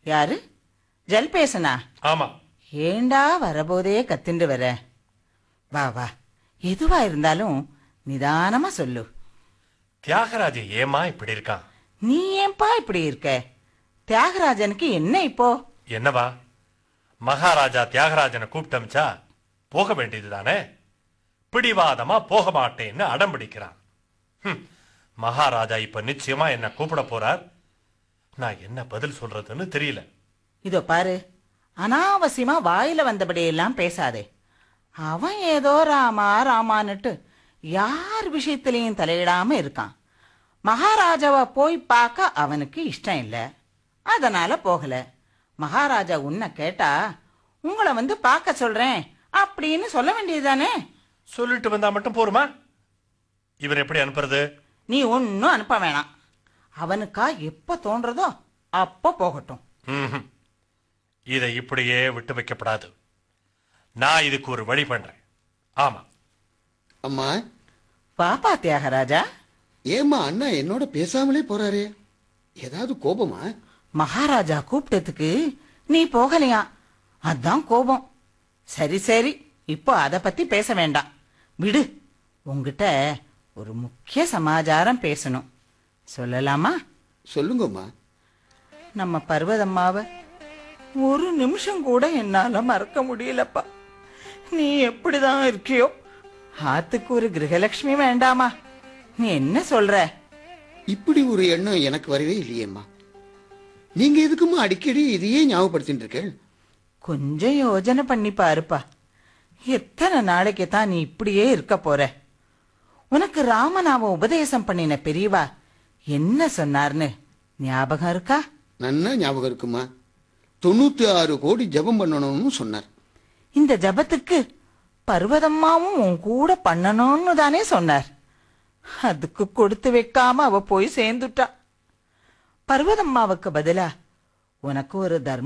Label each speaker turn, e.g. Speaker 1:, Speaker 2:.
Speaker 1: யாரு ஜல்பேசனா
Speaker 2: ஆமா
Speaker 1: ஏண்டா வரபோதே கத்திண்டு வர வா வா எதுவா இருந்தாலும் நிதானமா சொல்லு
Speaker 2: தியாகராஜ ஏமா இப்படி இருக்கான்
Speaker 1: நீ ஏன்பா இப்படி இருக்க தியாகராஜனுக்கு என்ன இப்போ
Speaker 2: என்னவா மகாராஜா தியாகராஜனை கூப்பிட்டமிச்சா போக வேண்டியதுதானே பிடிவாதமா போக மாட்டேன்னு அடம் பிடிக்கிறான் ஹம், மகாராஜா இப்ப நிச்சயமா என்ன கூப்பிட போறார் நான் என்ன பதில் சொல்றதுன்னு தெரியல
Speaker 1: இதோ பாரு அனாவசியமா வாயில வந்தபடியெல்லாம் பேசாதே அவன் ஏதோ ராமா ராமான்னுட்டு யார் விஷயத்திலையும் தலையிடாம இருக்கான் மகாராஜாவை போய் பார்க்க அவனுக்கு இஷ்டம் இல்ல அதனால போகல மகாராஜா உன்னை கேட்டா உங்களை வந்து பார்க்க சொல்றேன் அப்படின்னு சொல்ல வேண்டியதுதானே
Speaker 2: சொல்லிட்டு வந்தா மட்டும் போருமா இவர் எப்படி அனுப்புறது
Speaker 1: நீ ஒன்னும் அனுப்ப வேணாம் அவனுக்கா எப்ப தோன்றதோ அப்ப போகட்டும்
Speaker 2: ம்ஹும். இதை இப்படியே விட்டு வைக்கப்படாது நான் இதுக்கு ஒரு வழி பண்றேன் ஆமா
Speaker 3: அம்மா
Speaker 1: பாப்பா தியாகராஜா
Speaker 3: ஏம்மா அண்ணா என்னோட பேசாமலே போறாரே ஏதாவது கோபமா
Speaker 1: மகாராஜா கூப்பிட்டதுக்கு நீ போகலையா அதான் கோபம் சரி சரி இப்போ அத பத்தி பேச வேண்டாம் விடு உங்ககிட்ட ஒரு முக்கிய சமாச்சாரம் பேசணும் சொல்லலாமா
Speaker 3: சொல்லுங்கம்மா
Speaker 1: நம்ம பர்வதம்மாவ ஒரு நிமிஷம் கூட என்னால மறக்க முடியலப்பா நீ எப்படிதான் இருக்கியோ ஆத்துக்கு ஒரு கிரகலட்சுமி வேண்டாமா நீ என்ன சொல்ற
Speaker 3: இப்படி ஒரு எண்ணம் எனக்கு வரவே இல்லையேம்மா நீங்க எதுக்குமா அடிக்கடி இதையே ஞாபகப்படுத்திட்டு இருக்கேன்
Speaker 1: கொஞ்சம் யோஜனை பண்ணி பாருப்பா எத்தனை நாளைக்கு தான் நீ இப்படியே இருக்க போற உனக்கு ராமநாம உபதேசம் பண்ணின பெரியவா என்ன சொன்னார்னு ஞாபகம் இருக்கா
Speaker 3: நன்னா ஞாபகம் இருக்குமா தொண்ணூத்தி ஆறு கோடி ஜெபம் பண்ணணும்னு சொன்னார்
Speaker 1: இந்த ஜபத்துக்கு பர்வதம்மாவும் உன் கூட பண்ணணும்னு தானே சொன்னார் அதுக்கு கொடுத்து வைக்காம அவ போய் சேர்ந்துட்டா பர்வதம்மாவுக்கு பதிலா உனக்கு ஒரு தர்ம